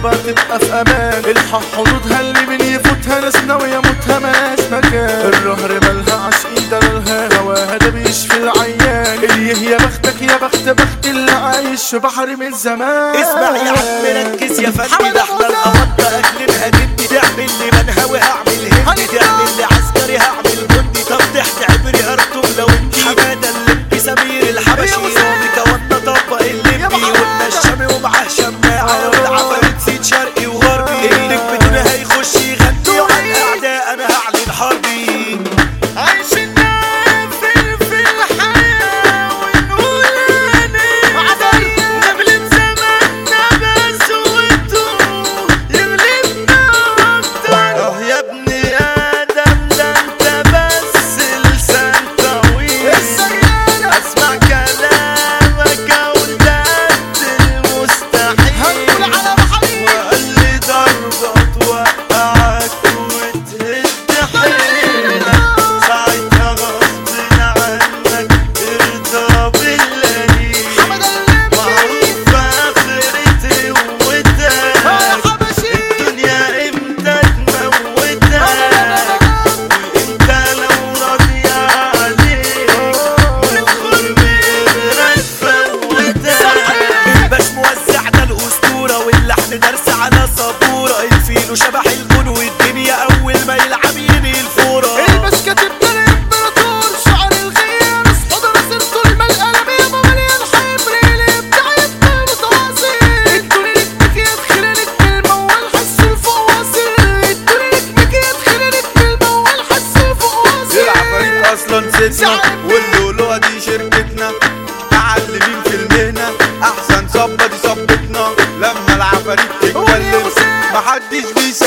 يابا تبقى في امان الحق حدودها اللي من يفوتها ناس ناوية موتها ملهاش مكان الرهر مالها عشقي دلالها هواها ده بيشفي العيان اللي يا بختك يا بخت بخت اللي عايش في بحر من زمان اسمع يا عم ركز يا فندي ده احنا القبضة اكلنا جدي تعمل لي منهوي هعمل هندي تعمل لي عسكري هعمل جندي طب تحت عبري ارتم لو انتي حمادة اللبي سمير الحبشي يومي كوانا طبق اللبي قلنا الشامي ومعاه شماعة والعفاريت زيد شرقي وغربي اللي بدنا هيخش يغني وعلى الاعداء انا هعلن حربي عايشين نقفل في الحياة ونقول هنقدر نغلب زماننا بس وانتو يغلبنا أكتر اه يا ابني ادم ده انت بس لسان طويل اسمع كلامك اقول ده المستحيل وقال لي ضربة توقعك وتهد حيلك ساعتها غصب عنك ارضى بالقليل معروف اخرتي ومتاك الدنيا امتى تموتك وانت لو راضي عليك ندخل بإبرة تفوتك الباش موزع ده الاسطوره واللحن درس على سبوره الفيل وشبح الكون والدنيا اول ما يلعب ينهي الفوره البس كاتب ده الامبراطور شعر الخيار اصحى راسلته المال قلم يا ماما مليان حبر الابداع يبقى متواصل ادوني لك مكيات خلالك بالموال حس الفواصل ادوني لك مكيات خلالك بالموال حس الفواصل العفاريت اصلا ستنا واللؤلؤه دي شركتنا معلمين في المهنه احسن صبه دي صبتنا لما العفاريت تتكلم محدش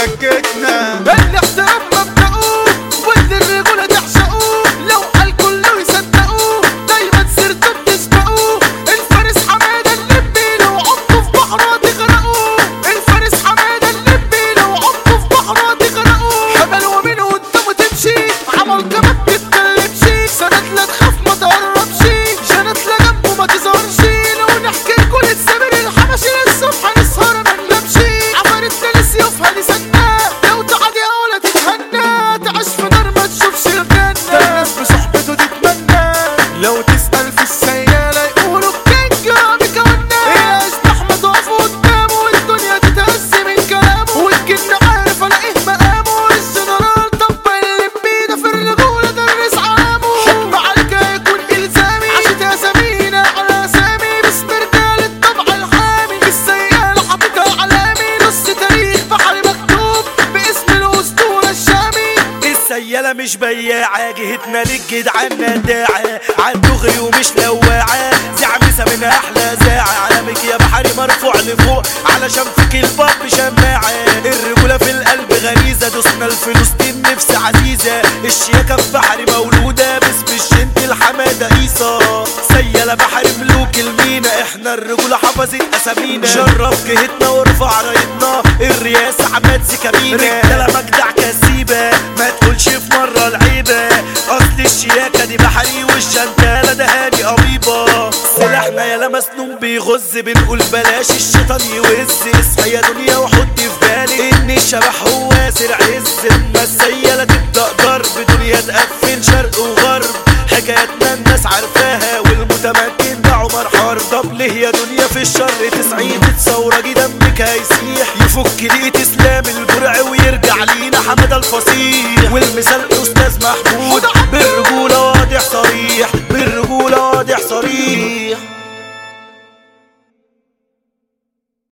بيسكتنا الاحترام مبدأه واللي الرجولة تعشقوه لو قال كله يصدقوه دايما سيرته بتسبقوه الفارس حمادة اللبي لو عمته في بحره تغرقوه الفارس حمادة اللبي لو عمته في بحره تغرقوه حمل ومن قدامه تمشي عمل كمان تتكلمش سند لا تخاف ما تقربش جنت لا جنبه ما تظهرش لو نحكي لكل السمير الحبشي للصبح نسهر ما ننامش عفارتنا لسيوفها لسنا لو تعدي ولا تتهنى تعيش في نار ما تشوفش الجنة الناس بصحبته تتمنى لو تسأل في السيالة يقولوا الكينج بكونا اشبح ما تقف قدامه والدنيا تتهز من كلامه والجن عارف الاقيه مقامه الجنرال طبق اللي بيده في الرجولة درس عامه حكم عليك هيكون الزامي عشت اسامينا على اسامي باسم رجال الطبع الحامي السيالة حاططها علامي نص تاريخ بحر مكتوب باسم الاسطورة الشامي السيالة مش بياعة جهتنا للجدعان نداعة عالدغري ومش لواعة زعمسة من أحلى زاعة علمك يا بحري مرفوع لفوق علشان فيك الباب شماعة الرجولة في القلب غريزة دوسنا الفلسطين نفس عزيزة الشياكة في بحري مولودة باسم الشنت الحمادة عيسى سيالة بحر ملوك المينا احنا الرجولة حفظت اسامينا شرف جهتنا وارفع رايتنا الرئاسة عماد سكابينا رجالة مجدع كسيبة ما تقولش في مرة العيبة اصل الشياكة دي بحري والشنتالة ده هاني قريبة سلاحنا يا مسنون بيغز بنقول بلاش الشيطان يوز اصحى يا دنيا وحط في بالي ان الشبح هو سر عز اما السيالة تبدأ ضرب دنيا تقفل شرق وغرب حكايتنا الناس عارفاها والمتمكن ده عمر حرب طب ليه يا دنيا في الشر تسعين ثورة جي دمك هيسيح يفك ليه اسلام البرع ويرجع لينا حمد الفصيح والمثال استاذ محمود بالرجولة